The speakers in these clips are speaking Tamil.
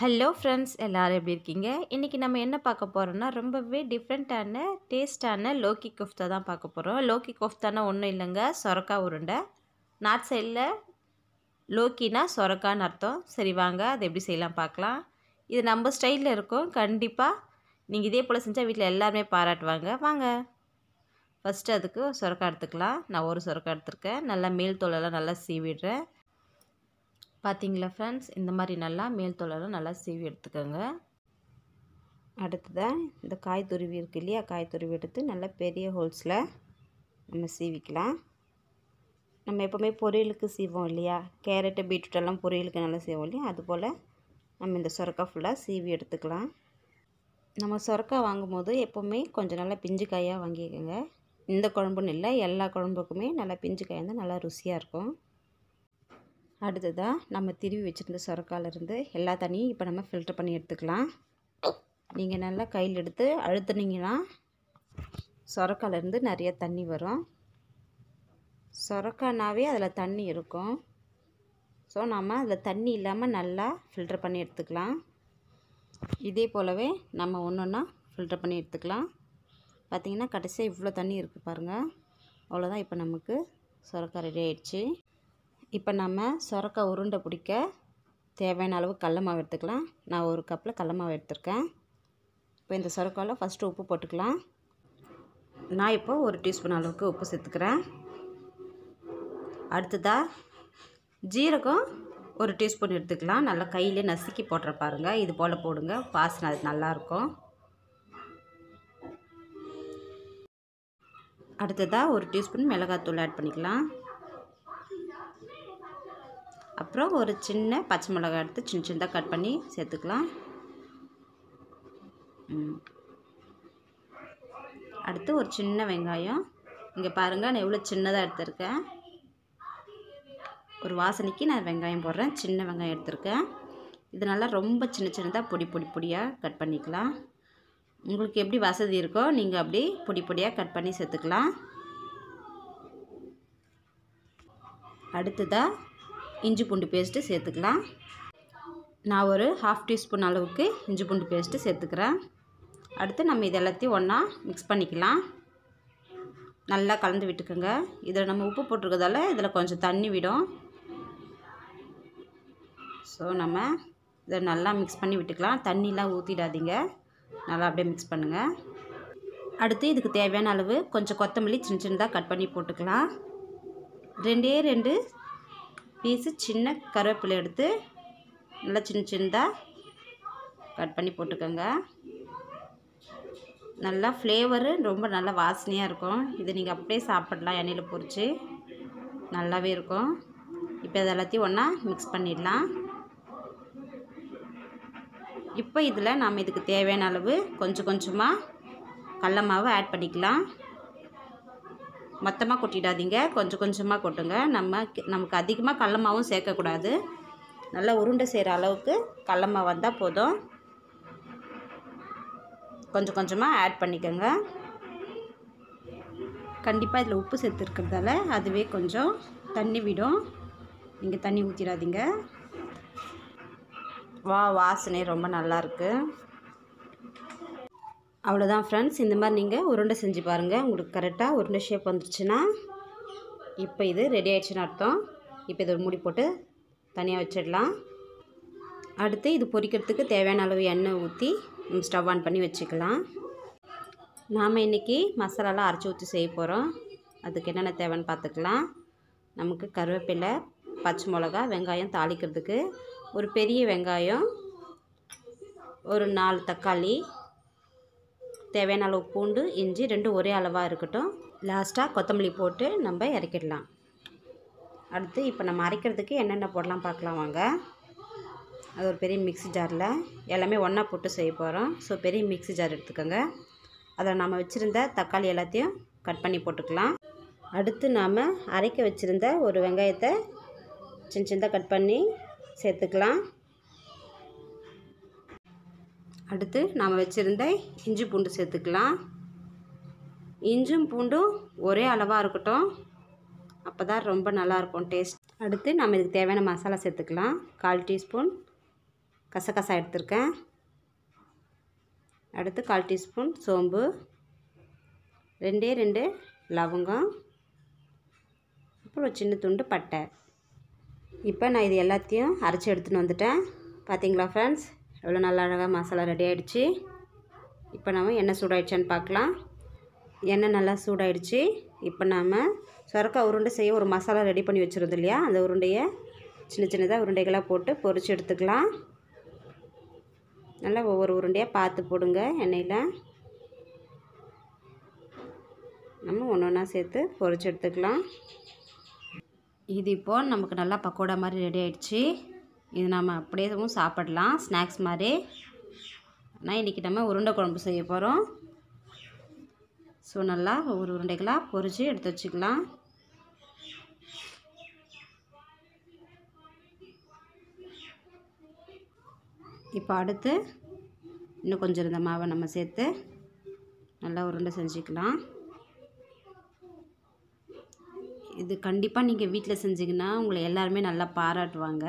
ஹலோ ஃப்ரெண்ட்ஸ் எல்லோரும் எப்படி இருக்கீங்க இன்றைக்கி நம்ம என்ன பார்க்க போகிறோம்னா ரொம்பவே டிஃப்ரெண்ட்டான டேஸ்டான லோக்கி கோஃப்தா தான் பார்க்க போகிறோம் லோக்கி கோஃப்தானா ஒன்றும் இல்லைங்க சொரக்கா உருண்டை நார்த் சைடில் லோக்கினா சொரக்கான்னு அர்த்தம் சரி வாங்க அதை எப்படி செய்யலாம் பார்க்கலாம் இது நம்ம ஸ்டைலில் இருக்கும் கண்டிப்பாக நீங்கள் இதே போல் செஞ்சால் வீட்டில் எல்லாருமே பாராட்டுவாங்க வாங்க ஃபஸ்ட்டு அதுக்கு சொரக்கா எடுத்துக்கலாம் நான் ஒரு சொரக்கா எடுத்திருக்கேன் நல்லா மேல் தோலெல்லாம் நல்லா சீவிடுறேன் பார்த்தீங்களா ஃப்ரெண்ட்ஸ் இந்த மாதிரி நல்லா மேல் தோலெல்லாம் நல்லா சீவி எடுத்துக்கோங்க அடுத்ததாக இந்த காய் துருவி இருக்கு இல்லையா காய் துருவி எடுத்து நல்லா பெரிய ஹோல்ஸில் நம்ம சீவிக்கலாம் நம்ம எப்போவுமே பொரியலுக்கு சீவோம் இல்லையா கேரட்டு பீட்ரூட் எல்லாம் பொரியலுக்கு நல்லா செய்வோம் இல்லையா அதுபோல் நம்ம இந்த சொரக்காய் ஃபுல்லாக சீவி எடுத்துக்கலாம் நம்ம சொரக்காய் வாங்கும்போது எப்போவுமே கொஞ்சம் நல்லா பிஞ்சு காயாக வாங்கிக்கோங்க இந்த குழம்புன்னு இல்லை எல்லா குழம்புக்குமே நல்லா பிஞ்சு காயாக இருந்தால் நல்லா ருசியாக இருக்கும் அடுத்ததாக நம்ம திருவி வச்சுருந்த சொரக்காயிலேருந்து எல்லா தண்ணியும் இப்போ நம்ம ஃபில்டர் பண்ணி எடுத்துக்கலாம் நீங்கள் நல்லா கையில் எடுத்து அழுத்துனீங்கன்னா சொரக்காயிலேருந்து நிறைய தண்ணி வரும் சொரக்கானாவே அதில் தண்ணி இருக்கும் ஸோ நம்ம அதில் தண்ணி இல்லாமல் நல்லா ஃபில்டர் பண்ணி எடுத்துக்கலாம் இதே போலவே நம்ம ஒன்று ஒன்றா ஃபில்டர் பண்ணி எடுத்துக்கலாம் பார்த்திங்கன்னா கடைசியாக இவ்வளோ தண்ணி இருக்குது பாருங்கள் அவ்வளோதான் இப்போ நமக்கு சொரக்காய் ரெடி ஆயிடுச்சு இப்போ நம்ம சொரக்காய் உருண்டை பிடிக்க தேவையான அளவு கடல மாவு எடுத்துக்கலாம் நான் ஒரு கப்பில் கடல மாவு எடுத்திருக்கேன் இப்போ இந்த சொரக்காயில் ஃபஸ்ட்டு உப்பு போட்டுக்கலாம் நான் இப்போ ஒரு டீஸ்பூன் அளவுக்கு உப்பு சேர்த்துக்கிறேன் அடுத்ததாக ஜீரகம் ஒரு டீஸ்பூன் எடுத்துக்கலாம் நல்லா கையிலே நசுக்கி போட்டுற பாருங்கள் இது போல் போடுங்க வாசனை அது நல்லாயிருக்கும் அடுத்ததாக ஒரு டீஸ்பூன் மிளகாத்தூள் ஆட் பண்ணிக்கலாம் அப்புறம் ஒரு சின்ன பச்சை மிளகாய் எடுத்து சின்ன சின்னதாக கட் பண்ணி சேர்த்துக்கலாம் அடுத்து ஒரு சின்ன வெங்காயம் இங்கே பாருங்கள் நான் எவ்வளோ சின்னதாக எடுத்திருக்கேன் ஒரு வாசனைக்கு நான் வெங்காயம் போடுறேன் சின்ன வெங்காயம் எடுத்திருக்கேன் இது நல்லா ரொம்ப சின்ன சின்னதாக பொடி பொடி பொடியாக கட் பண்ணிக்கலாம் உங்களுக்கு எப்படி வசதி இருக்கோ நீங்கள் அப்படி பொடி பொடியாக கட் பண்ணி சேர்த்துக்கலாம் அடுத்ததாக இஞ்சி பூண்டு பேஸ்ட்டு சேர்த்துக்கலாம் நான் ஒரு ஹாஃப் டீஸ்பூன் அளவுக்கு இஞ்சி பூண்டு பேஸ்ட்டு சேர்த்துக்கிறேன் அடுத்து நம்ம இது எல்லாத்தையும் ஒன்றா மிக்ஸ் பண்ணிக்கலாம் நல்லா கலந்து விட்டுக்கோங்க இதில் நம்ம உப்பு போட்டிருக்கிறதால இதில் கொஞ்சம் தண்ணி விடும் ஸோ நம்ம இதை நல்லா மிக்ஸ் பண்ணி விட்டுக்கலாம் தண்ணிலாம் ஊற்றிடாதீங்க நல்லா அப்படியே மிக்ஸ் பண்ணுங்கள் அடுத்து இதுக்கு தேவையான அளவு கொஞ்சம் கொத்தமல்லி சின்ன சின்னதாக கட் பண்ணி போட்டுக்கலாம் ரெண்டே ரெண்டு பீஸு சின்ன கருவேப்பிலை எடுத்து நல்லா சின்ன சின்னதாக கட் பண்ணி போட்டுக்கோங்க நல்லா ஃப்ளேவரு ரொம்ப நல்லா வாசனையாக இருக்கும் இது நீங்கள் அப்படியே சாப்பிடலாம் எண்ணெயில் பொரித்து நல்லாவே இருக்கும் இப்போ இது எல்லாத்தையும் ஒன்றா மிக்ஸ் பண்ணிடலாம் இப்போ இதில் நாம் இதுக்கு தேவையான அளவு கொஞ்சம் கொஞ்சமாக கடல மாவு ஆட் பண்ணிக்கலாம் மொத்தமாக கொட்டிடாதீங்க கொஞ்சம் கொஞ்சமாக கொட்டுங்க நம்ம நமக்கு அதிகமாக கடல மாவும் சேர்க்கக்கூடாது நல்லா உருண்டை செய்கிற அளவுக்கு கடல மாவு வந்தால் போதும் கொஞ்சம் கொஞ்சமாக ஆட் பண்ணிக்கோங்க கண்டிப்பாக இதில் உப்பு சேர்த்துருக்கிறதால அதுவே கொஞ்சம் தண்ணி விடும் நீங்கள் தண்ணி ஊற்றிடாதீங்க வா வாசனை ரொம்ப நல்லாயிருக்கு அவ்வளோதான் ஃப்ரெண்ட்ஸ் இந்த மாதிரி நீங்கள் உருண்டை செஞ்சு பாருங்கள் உங்களுக்கு கரெக்டாக உருண்டை ஷேப் வந்துருச்சுன்னா இப்போ இது ரெடி ஆயிடுச்சுன்னு அர்த்தம் இப்போ இதை மூடி போட்டு தனியாக வச்சிடலாம் அடுத்து இது பொரிக்கிறதுக்கு தேவையான அளவு எண்ணெய் ஊற்றி ஸ்டவ் ஆன் பண்ணி வச்சுக்கலாம் நாம் இன்றைக்கி மசாலாலாம் அரைச்சி ஊற்றி செய்ய போகிறோம் அதுக்கு என்னென்ன தேவைன்னு பார்த்துக்கலாம் நமக்கு கருவேப்பிலை பச்சை மிளகா வெங்காயம் தாளிக்கிறதுக்கு ஒரு பெரிய வெங்காயம் ஒரு நாலு தக்காளி தேவையான அளவு பூண்டு இஞ்சி ரெண்டும் ஒரே அளவாக இருக்கட்டும் லாஸ்ட்டாக கொத்தமல்லி போட்டு நம்ம இறக்கிடலாம் அடுத்து இப்போ நம்ம அரைக்கிறதுக்கு என்னென்ன போடலாம் பார்க்கலாம் வாங்க அது ஒரு பெரிய மிக்ஸி ஜாரில் எல்லாமே ஒன்றா போட்டு செய்ய போகிறோம் ஸோ பெரிய மிக்ஸி ஜார் எடுத்துக்கோங்க அதில் நம்ம வச்சுருந்த தக்காளி எல்லாத்தையும் கட் பண்ணி போட்டுக்கலாம் அடுத்து நாம் அரைக்க வச்சுருந்த ஒரு வெங்காயத்தை சின்ன சின்னதாக கட் பண்ணி சேர்த்துக்கலாம் அடுத்து நாம் வச்சுருந்த இஞ்சி பூண்டு சேர்த்துக்கலாம் இஞ்சும் பூண்டும் ஒரே அளவாக இருக்கட்டும் அப்போ தான் ரொம்ப நல்லாயிருக்கும் டேஸ்ட் அடுத்து நம்ம இதுக்கு தேவையான மசாலா சேர்த்துக்கலாம் கால் டீஸ்பூன் கசகசா எடுத்திருக்கேன் அடுத்து கால் டீஸ்பூன் சோம்பு ரெண்டே ரெண்டு லவங்கம் அப்புறம் ஒரு சின்ன துண்டு பட்டை இப்போ நான் இது எல்லாத்தையும் அரைச்சி எடுத்துன்னு வந்துட்டேன் பார்த்தீங்களா ஃப்ரெண்ட்ஸ் எவ்வளோ நல்லா அழகாக மசாலா ரெடி ஆகிடுச்சு இப்போ நம்ம எண்ணெய் சூடாயிடுச்சான்னு பார்க்கலாம் எண்ணெய் நல்லா சூடாயிடுச்சு இப்போ நாம் சொரக்காய் உருண்டை செய்ய ஒரு மசாலா ரெடி பண்ணி வச்சுருந்தோம் இல்லையா அந்த உருண்டையை சின்ன சின்னதாக உருண்டைகளாக போட்டு பொரிச்சு எடுத்துக்கலாம் நல்லா ஒவ்வொரு உருண்டையாக பார்த்து போடுங்க எண்ணெயில் நம்ம ஒன்று ஒன்றா சேர்த்து பொரிச்சு எடுத்துக்கலாம் இது இப்போது நமக்கு நல்லா பக்கோடா மாதிரி ரெடி ஆயிடுச்சு இது நம்ம அப்படியேவும் சாப்பிடலாம் ஸ்நாக்ஸ் மாதிரி ஆனால் இன்றைக்கி நம்ம உருண்டை குழம்பு செய்ய போகிறோம் ஸோ நல்லா ஒவ்வொரு உருண்டைகளாக பொரித்து எடுத்து வச்சுக்கலாம் இப்போ அடுத்து இன்னும் கொஞ்சம் இருந்த மாவை நம்ம சேர்த்து நல்லா உருண்டை செஞ்சுக்கலாம் இது கண்டிப்பாக நீங்கள் வீட்டில் செஞ்சிங்கன்னா உங்களை எல்லாருமே நல்லா பாராட்டுவாங்க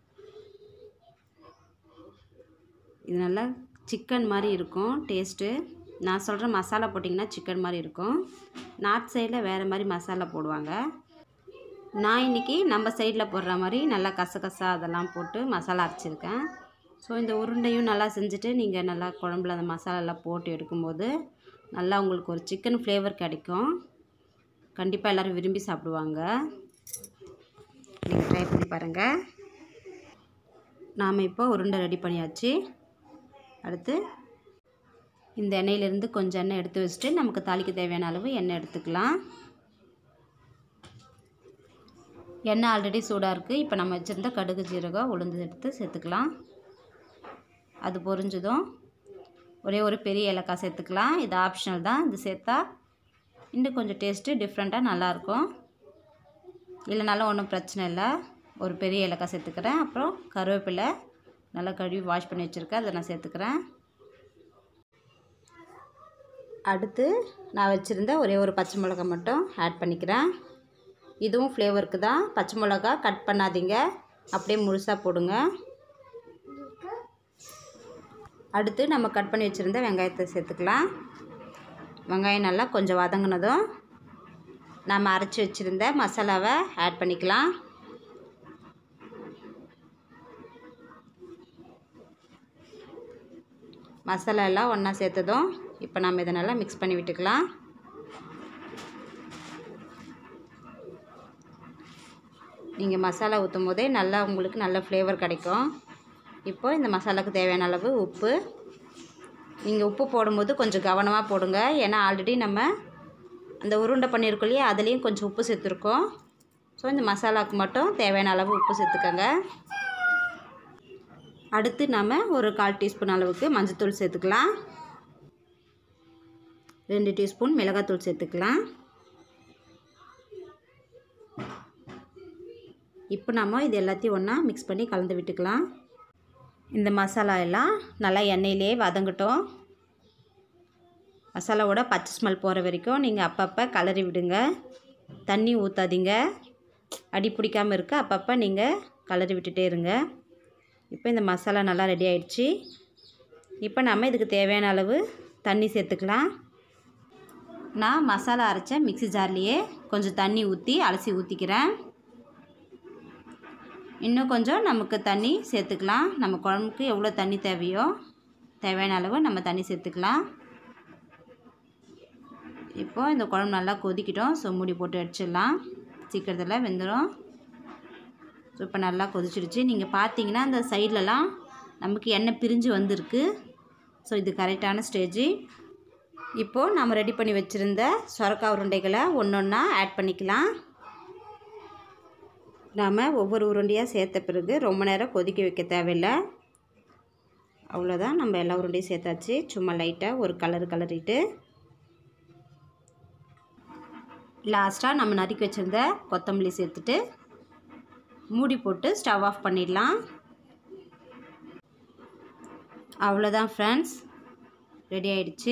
இது நல்லா சிக்கன் மாதிரி இருக்கும் டேஸ்ட்டு நான் சொல்கிற மசாலா போட்டிங்கன்னா சிக்கன் மாதிரி இருக்கும் நார்த் சைடில் வேறு மாதிரி மசாலா போடுவாங்க நான் இன்றைக்கி நம்ம சைடில் போடுற மாதிரி நல்லா கசகசா அதெல்லாம் போட்டு மசாலா அரைச்சிருக்கேன் ஸோ இந்த உருண்டையும் நல்லா செஞ்சுட்டு நீங்கள் நல்லா குழம்புல அந்த மசாலாலாம் போட்டு எடுக்கும்போது நல்லா உங்களுக்கு ஒரு சிக்கன் ஃப்ளேவர் கிடைக்கும் கண்டிப்பாக எல்லோரும் விரும்பி சாப்பிடுவாங்க நீங்கள் ட்ரை பண்ணி பாருங்கள் நாம் இப்போ உருண்டை ரெடி பண்ணியாச்சு அடுத்து இந்த எண்ணெயிலேருந்து கொஞ்சம் எண்ணெய் எடுத்து வச்சுட்டு நமக்கு தாளிக்க தேவையான அளவு எண்ணெய் எடுத்துக்கலாம் எண்ணெய் ஆல்ரெடி சூடாக இருக்குது இப்போ நம்ம வச்சுருந்த கடுகு ஜீரகம் உளுந்து எடுத்து சேர்த்துக்கலாம் அது பொரிஞ்சதும் ஒரே ஒரு பெரிய ஏலக்காய் சேர்த்துக்கலாம் இது ஆப்ஷனல் தான் இது சேர்த்தா இன்னும் கொஞ்சம் டேஸ்ட்டு டிஃப்ரெண்ட்டாக நல்லாயிருக்கும் இல்லைனாலும் ஒன்றும் பிரச்சனை இல்லை ஒரு பெரிய ஏலக்காய் சேர்த்துக்கிறேன் அப்புறம் கருவேப்பிலை நல்லா கழுவி வாஷ் பண்ணி வச்சுருக்கேன் அதை நான் சேர்த்துக்கிறேன் அடுத்து நான் வச்சுருந்த ஒரே ஒரு பச்சை மிளகா மட்டும் ஆட் பண்ணிக்கிறேன் இதுவும் ஃப்ளேவருக்கு தான் பச்சை மிளகா கட் பண்ணாதீங்க அப்படியே முழுசாக போடுங்க அடுத்து நம்ம கட் பண்ணி வச்சுருந்த வெங்காயத்தை சேர்த்துக்கலாம் வெங்காயம் நல்லா கொஞ்சம் வதங்கினதும் நம்ம அரைச்சி வச்சுருந்த மசாலாவை ஆட் பண்ணிக்கலாம் மசாலா எல்லாம் ஒன்றா சேர்த்ததும் இப்போ நம்ம இதை நல்லா மிக்ஸ் பண்ணி விட்டுக்கலாம் நீங்கள் மசாலா ஊற்றும் போதே நல்லா உங்களுக்கு நல்ல ஃப்ளேவர் கிடைக்கும் இப்போ இந்த மசாலாவுக்கு தேவையான அளவு உப்பு நீங்கள் உப்பு போடும்போது கொஞ்சம் கவனமாக போடுங்க ஏன்னா ஆல்ரெடி நம்ம அந்த உருண்டை பண்ணியிருக்கோம் இல்லையா அதுலேயும் கொஞ்சம் உப்பு சேர்த்துருக்கோம் ஸோ இந்த மசாலாவுக்கு மட்டும் தேவையான அளவு உப்பு சேர்த்துக்கோங்க அடுத்து நம்ம ஒரு கால் டீஸ்பூன் அளவுக்கு மஞ்சள்தூள் சேர்த்துக்கலாம் ரெண்டு டீஸ்பூன் மிளகாத்தூள் சேர்த்துக்கலாம் இப்போ நம்ம இது எல்லாத்தையும் ஒன்றா மிக்ஸ் பண்ணி கலந்து விட்டுக்கலாம் இந்த மசாலா எல்லாம் நல்லா எண்ணெயிலே வதங்கட்டும் மசாலாவோட பச்சை ஸ்மெல் போகிற வரைக்கும் நீங்கள் அப்பப்போ கலரி விடுங்க தண்ணி ஊற்றாதீங்க அடி பிடிக்காமல் இருக்க அப்பப்போ நீங்கள் கலரி விட்டுட்டே இருங்க இப்போ இந்த மசாலா நல்லா ரெடி ஆயிடுச்சு இப்போ நம்ம இதுக்கு தேவையான அளவு தண்ணி சேர்த்துக்கலாம் நான் மசாலா அரைச்ச மிக்ஸி ஜார்லேயே கொஞ்சம் தண்ணி ஊற்றி அலசி ஊற்றிக்கிறேன் இன்னும் கொஞ்சம் நமக்கு தண்ணி சேர்த்துக்கலாம் நம்ம குழம்புக்கு எவ்வளோ தண்ணி தேவையோ தேவையான அளவு நம்ம தண்ணி சேர்த்துக்கலாம் இப்போது இந்த குழம்பு நல்லா கொதிக்கிட்டோம் ஸோ மூடி போட்டு அடிச்சிடலாம் சீக்கிரத்தில் வெந்துடும் ஸோ இப்போ நல்லா கொதிச்சிடுச்சு நீங்கள் பார்த்தீங்கன்னா அந்த சைட்லலாம் நமக்கு எண்ணெய் பிரிஞ்சு வந்திருக்கு ஸோ இது கரெக்டான ஸ்டேஜு இப்போது நம்ம ரெடி பண்ணி வச்சுருந்த சொரக்காய் உருண்டைகளை ஒன்று ஒன்றா ஆட் பண்ணிக்கலாம் நாம் ஒவ்வொரு உருண்டையாக சேர்த்த பிறகு ரொம்ப நேரம் கொதிக்க வைக்க தேவையில்லை அவ்வளோதான் நம்ம எல்லா உருண்டையும் சேர்த்தாச்சு சும்மா லைட்டாக ஒரு கலர் கலரிட்டு லாஸ்ட்டாக நம்ம நறுக்கி வச்சுருந்த கொத்தமல்லி சேர்த்துட்டு மூடி போட்டு ஸ்டவ் ஆஃப் பண்ணிடலாம் அவ்வளோதான் ஃப்ரெண்ட்ஸ் ரெடி ஆயிடுச்சு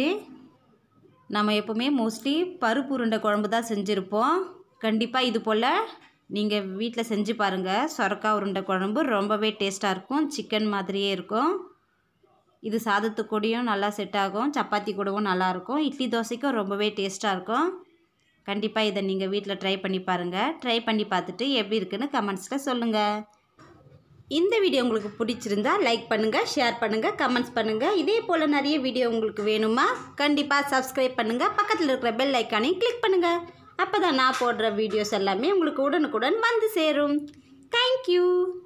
நம்ம எப்போவுமே மோஸ்ட்லி பருப்பு உருண்டை குழம்பு தான் செஞ்சுருப்போம் கண்டிப்பாக இது போல் நீங்கள் வீட்டில் செஞ்சு பாருங்கள் சொரக்காய் உருண்டை குழம்பு ரொம்பவே டேஸ்ட்டாக இருக்கும் சிக்கன் மாதிரியே இருக்கும் இது சாதத்து கூடயும் நல்லா செட் ஆகும் சப்பாத்தி கூடவும் நல்லாயிருக்கும் இட்லி தோசைக்கும் ரொம்பவே டேஸ்ட்டாக இருக்கும் கண்டிப்பாக இதை நீங்கள் வீட்டில் ட்ரை பண்ணி பாருங்கள் ட்ரை பண்ணி பார்த்துட்டு எப்படி இருக்குன்னு கமெண்ட்ஸில் சொல்லுங்கள் இந்த வீடியோ உங்களுக்கு பிடிச்சிருந்தா லைக் பண்ணுங்கள் ஷேர் பண்ணுங்கள் கமெண்ட்ஸ் பண்ணுங்கள் இதே போல் நிறைய வீடியோ உங்களுக்கு வேணுமா கண்டிப்பாக சப்ஸ்கிரைப் பண்ணுங்கள் பக்கத்தில் இருக்கிற பெல் ஐக்கானையும் கிளிக் பண்ணுங்கள் அப்போ தான் நான் போடுற வீடியோஸ் எல்லாமே உங்களுக்கு உடனுக்குடன் வந்து சேரும் தேங்க்யூ